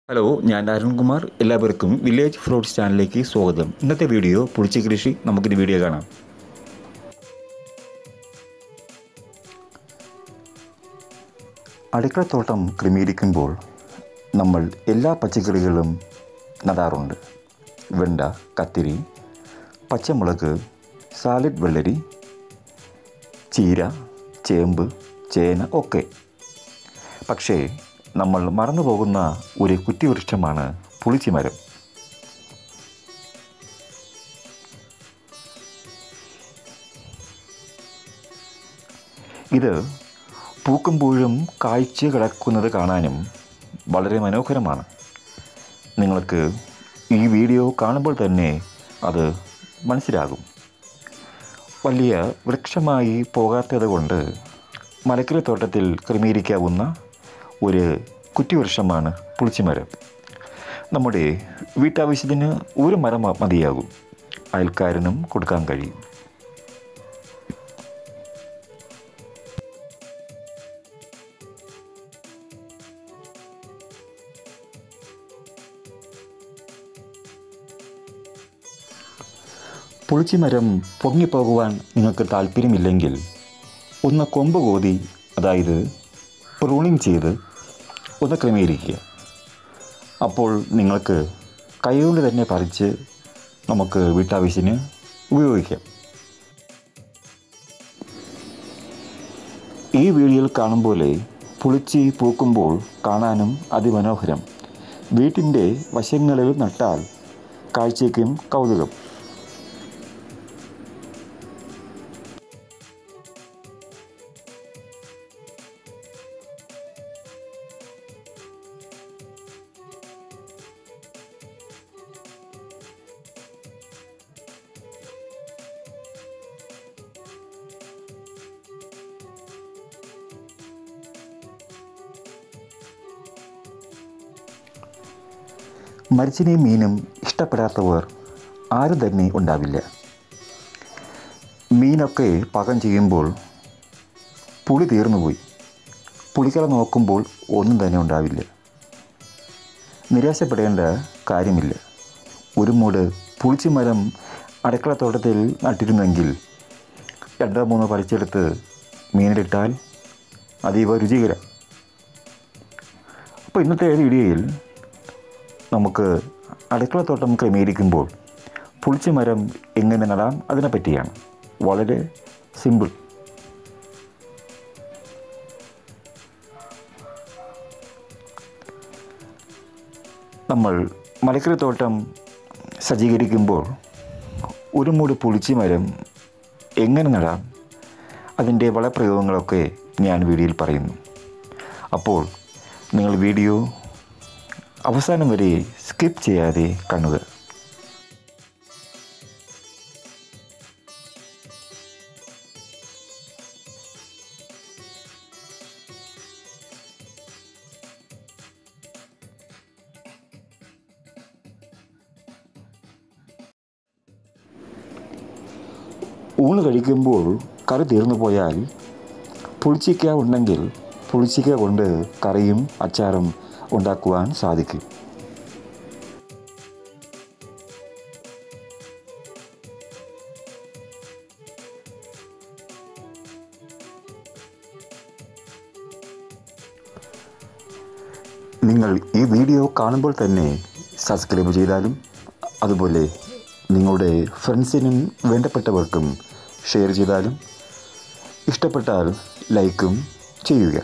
hello ഞാൻ അരുൺകുമാർ എല്ലാവർക്കും village fruits ചാനലിലേക്ക് സ്വാഗതം ഇന്നത്തെ വീഡിയോ പുളിച്ച കൃഷി നമുക്കിത് വീഡിയോ കാണാം അടുക്കളത്തോട്ടം ക്രമീകരിക്കുമ്പോൾ നമ്മൾ എല്ലാ പച്ചക്കറികളും നടാറുണ്ട് വെണ്ട കത്തിരി പച്ചമുളക് സാലഡ് വെള്ളരി ചീര ചേമ്പ് ചേന ഒക്കെ പക്ഷേ നമ്മൾ മറന്നു പോകുന്ന ഒരു കുറ്റിവൃക്ഷമാണ് പുളിച്ചിമരം ഇത് പൂക്കുമ്പോഴും കായ്ച്ച് കിടക്കുന്നത് കാണാനും വളരെ മനോഹരമാണ് നിങ്ങൾക്ക് ഈ വീഡിയോ കാണുമ്പോൾ തന്നെ അത് മനസ്സിലാകും വലിയ വൃക്ഷമായി പോകാത്തത് കൊണ്ട് മലക്കറി തോട്ടത്തിൽ ക്രമീകരിക്കാവുന്ന ഒരു കുറ്റിവൃക്ഷമാണ് പുളിച്ചിമരം നമ്മുടെ വീട്ടാവശ്യത്തിന് ഒരു മരം മ- മതിയാകും അയൽക്കാരനും കൊടുക്കാൻ കഴിയും പുളിച്ചിമരം പൊങ്ങിപ്പോകുവാൻ നിങ്ങൾക്ക് താല്പര്യമില്ലെങ്കിൽ ഒന്ന് കൊമ്പ് കോതി അതായത് പ്രൂണിങ് ചെയ്ത് ഒന്ന് ക്രമീകരിക്കുക അപ്പോൾ നിങ്ങൾക്ക് കൈകൊണ്ട് തന്നെ പറിച്ച് നമുക്ക് വീട്ടാവശ്യത്തിന് ഉപയോഗിക്കാം ഈ വീഡിയോയിൽ കാണും പോലെ പുളിച്ചി പൂക്കുമ്പോൾ കാണാനും അതിമനോഹരം വീട്ടിൻ്റെ വശങ്ങളിൽ നട്ടാൽ കാഴ്ചയ്ക്കും കൗതുകം മരിച്ചിനെയും മീനും ഇഷ്ടപ്പെടാത്തവർ ആരും തന്നെ ഉണ്ടാവില്ല മീനൊക്കെ പാകം ചെയ്യുമ്പോൾ പുളി തീർന്നുപോയി പുളിക്കല നോക്കുമ്പോൾ ഒന്നും തന്നെ ഉണ്ടാവില്ല നിരാശപ്പെടേണ്ട കാര്യമില്ല ഒരു മൂട് പുളിച്ചി മരം അടുക്കളത്തോട്ടത്തിൽ നട്ടിരുന്നെങ്കിൽ രണ്ടോ മൂന്നോ പറിച്ചെടുത്ത് മീനിലിട്ടാൽ അതീവ രുചികരം അപ്പോൾ ഇന്നത്തെ വീഡിയോയിൽ നമുക്ക് അടുക്കളത്തോട്ടം ക്രമീകരിക്കുമ്പോൾ പുളിച്ച മരം എങ്ങനെ നടാം അതിനെ പറ്റിയാണ് വളരെ സിമ്പിൾ നമ്മൾ മലക്കറിത്തോട്ടം സജ്ജീകരിക്കുമ്പോൾ ഒരു മൂട് പുളിച്ചി മരം എങ്ങനെ നടാം അതിൻ്റെ വളപ്രയോഗങ്ങളൊക്കെ ഞാൻ വീഡിയോയിൽ പറയുന്നു അപ്പോൾ നിങ്ങൾ വീഡിയോ അവസാനം വരെ സ്കിപ്പ് ചെയ്യാതെ കാണുക ഊണ് കഴിക്കുമ്പോൾ കറി തീർന്നു പോയാൽ പുളിച്ചിക്ക ഉണ്ടെങ്കിൽ പുളിച്ചിക്ക കൊണ്ട് കറിയും അച്ചാറും ഉണ്ടാക്കുവാൻ സാധിക്കും നിങ്ങൾ ഈ വീഡിയോ കാണുമ്പോൾ തന്നെ സബ്സ്ക്രൈബ് ചെയ്താലും അതുപോലെ നിങ്ങളുടെ ഫ്രണ്ട്സിനും വേണ്ടപ്പെട്ടവർക്കും ഷെയർ ചെയ്താലും ഇഷ്ടപ്പെട്ടാൽ ലൈക്കും ചെയ്യുക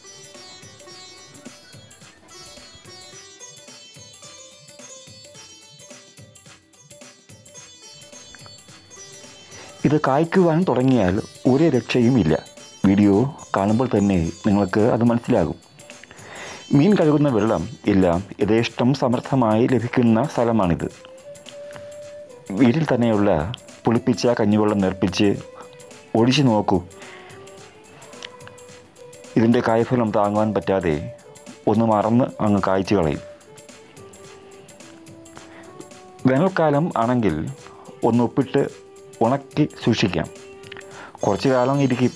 ഇത് കായ്ക്കുവാൻ തുടങ്ങിയാൽ ഒരു രക്ഷയും ഇല്ല വീഡിയോ കാണുമ്പോൾ തന്നെ നിങ്ങൾക്ക് അത് മനസ്സിലാകും മീൻ കഴുകുന്ന വെള്ളം എല്ലാം യഥേഷ്ടം സമർത്ഥമായി ലഭിക്കുന്ന സ്ഥലമാണിത് വീട്ടിൽ തന്നെയുള്ള പുളിപ്പിച്ച കഞ്ഞിവെള്ളം നേർപ്പിച്ച് ഒഴിച്ചു നോക്കൂ ഇതിൻ്റെ കായ്ഫലം താങ്ങുവാൻ പറ്റാതെ ഒന്ന് മറന്ന് അങ്ങ് കായ്ച്ചു കളയും വേനൽക്കാലം ആണെങ്കിൽ ഒന്ന് ഉപ്പിട്ട് ഉണക്കി സൂക്ഷിക്കാം കുറച്ച് കാലം ഇരിക്കും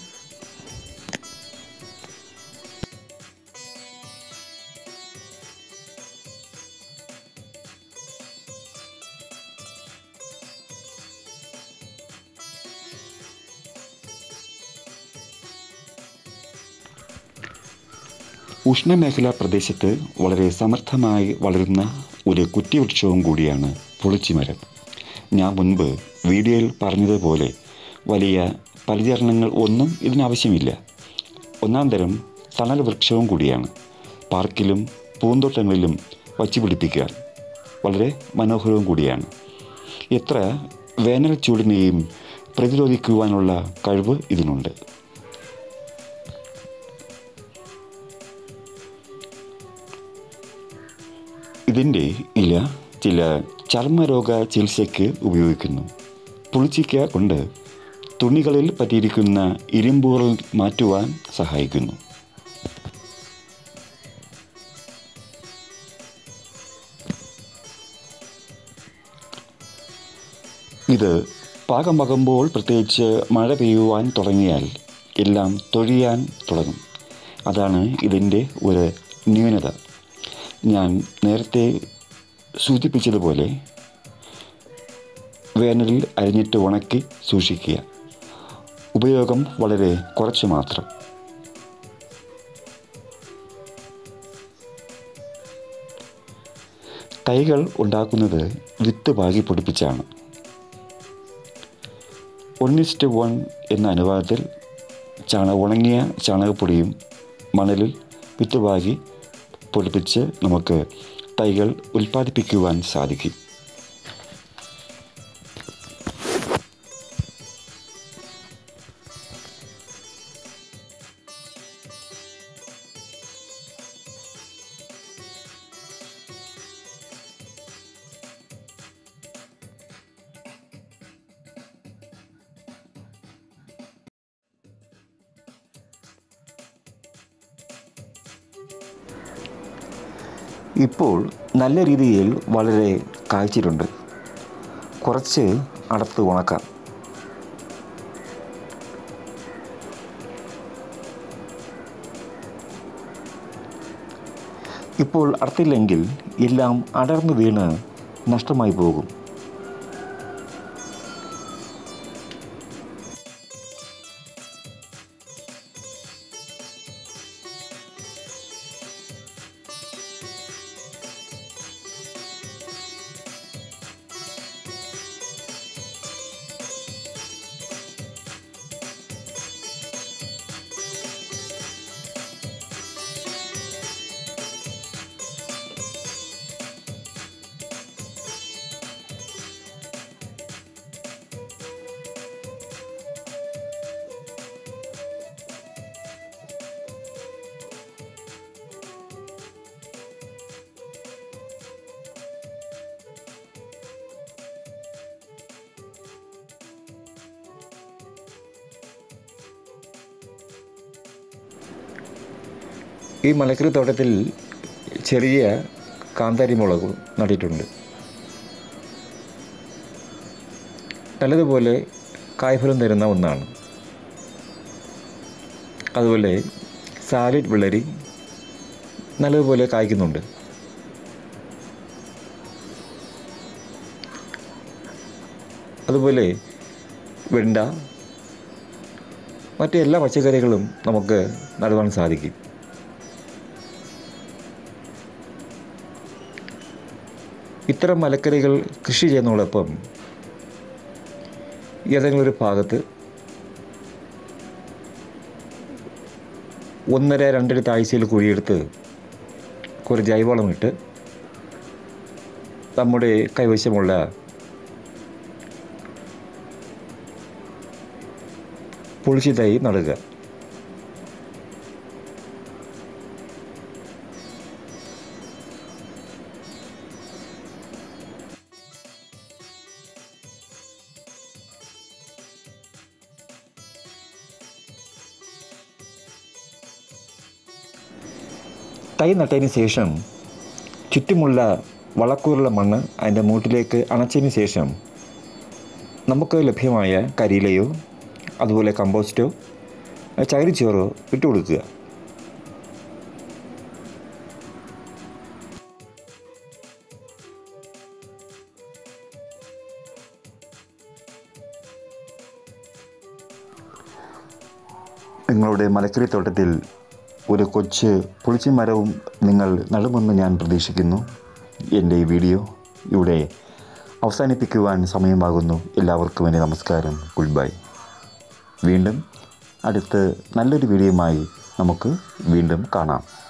ഉഷ്ണമേഖലാ പ്രദേശത്ത് വളരെ സമർത്ഥമായി വളരുന്ന ഒരു കുറ്റിവൃക്ഷവും കൂടിയാണ് പുളിച്ചിമരം ഞാൻ മുൻപ് വീഡിയോയിൽ പറഞ്ഞതുപോലെ വലിയ പരിചരണങ്ങൾ ഒന്നും ഇതിനാവശ്യമില്ല ഒന്നാം തരം തണൽ വൃക്ഷവും കൂടിയാണ് പാർക്കിലും പൂന്തോട്ടങ്ങളിലും വച്ചു പിടിപ്പിക്കാൻ വളരെ മനോഹരവും കൂടിയാണ് എത്ര വേനൽ ചൂടിനെയും പ്രതിരോധിക്കുവാനുള്ള കഴിവ് ഇതിനുണ്ട് ഇതിൻ്റെ ഇല ചില ചർമ്മരോഗ ചികിത്സയ്ക്ക് ഉപയോഗിക്കുന്നു പുളിച്ചിക്ക കൊണ്ട് തുണികളിൽ പറ്റിയിരിക്കുന്ന ഇരുമ്പുകൾ മാറ്റുവാൻ സഹായിക്കുന്നു ഇത് പാകമാകുമ്പോൾ പ്രത്യേകിച്ച് മഴ പെയ്യുവാൻ തുടങ്ങിയാൽ എല്ലാം തൊഴിയാൻ തുടങ്ങും അതാണ് ഇതിൻ്റെ ഒരു ന്യൂനത ഞാൻ നേരത്തെ സൂചിപ്പിച്ചതുപോലെ വേനലിൽ അരിഞ്ഞിട്ട് ഉണക്കി സൂക്ഷിക്കുക ഉപയോഗം വളരെ കുറച്ച് മാത്രം തൈകൾ ഉണ്ടാക്കുന്നത് വിത്ത് പാകി പൊടിപ്പിച്ചാണ് ഒന്നിസ്റ്റ് വൺ എന്ന അനുപാതത്തിൽ ചാണ ഉണങ്ങിയ ചാണകപ്പൊടിയും മണലിൽ വിത്ത് പാകി പൊടിപ്പിച്ച് നമുക്ക് തൈകൾ ഉൽപ്പാദിപ്പിക്കുവാൻ സാധിക്കും ഇപ്പോൾ നല്ല രീതിയിൽ വളരെ കായ്ച്ചിട്ടുണ്ട് കുറച്ച് അടത്ത് ഉണക്കാം ഇപ്പോൾ അടത്തില്ലെങ്കിൽ എല്ലാം അടർന്നു വീണ് നഷ്ടമായി പോകും ഈ മലക്കറി തോട്ടത്തിൽ ചെറിയ കാന്താരി മുളക് നട്ടിട്ടുണ്ട് നല്ലതുപോലെ കായ്ഫലം തരുന്ന ഒന്നാണ് അതുപോലെ സാലഡ് വെള്ളരി നല്ലതുപോലെ കായ്ക്കുന്നുണ്ട് അതുപോലെ വെണ്ട മറ്റ് എല്ലാ പച്ചക്കറികളും നമുക്ക് നടുവാൻ സാധിക്കും ഇത്തരം മലക്കറികൾ കൃഷി ചെയ്യുന്നതോടൊപ്പം ഏതെങ്കിലും ഒരു ഭാഗത്ത് ഒന്നര രണ്ടര താഴ്ചയിൽ കുഴിയെടുത്ത് കുറച്ച് ജൈവവളം ഇട്ട് നമ്മുടെ കൈവശമുള്ള പുളിച്ചി തൈ നടുക തൈ നട്ടതിന് ശേഷം ചുറ്റുമുള്ള വളക്കൂറുള്ള മണ്ണ് അതിൻ്റെ മൂട്ടിലേക്ക് അണച്ചതിന് ശേഷം നമുക്ക് ലഭ്യമായ കരിയിലയോ അതുപോലെ കമ്പോസ്റ്റോ ചകിരിച്ചോറോ ഇട്ട് കൊടുക്കുക നിങ്ങളുടെ മലക്കറി തോട്ടത്തിൽ ഒരു കൊച്ച് പുളിച്ചി മരവും നിങ്ങൾ നടുമെന്ന് ഞാൻ പ്രതീക്ഷിക്കുന്നു എൻ്റെ ഈ വീഡിയോ ഇവിടെ അവസാനിപ്പിക്കുവാൻ സമയമാകുന്നു എല്ലാവർക്കും എൻ്റെ നമസ്കാരം ഗുഡ് ബൈ വീണ്ടും അടുത്ത് നല്ലൊരു വീഡിയോയുമായി നമുക്ക് വീണ്ടും കാണാം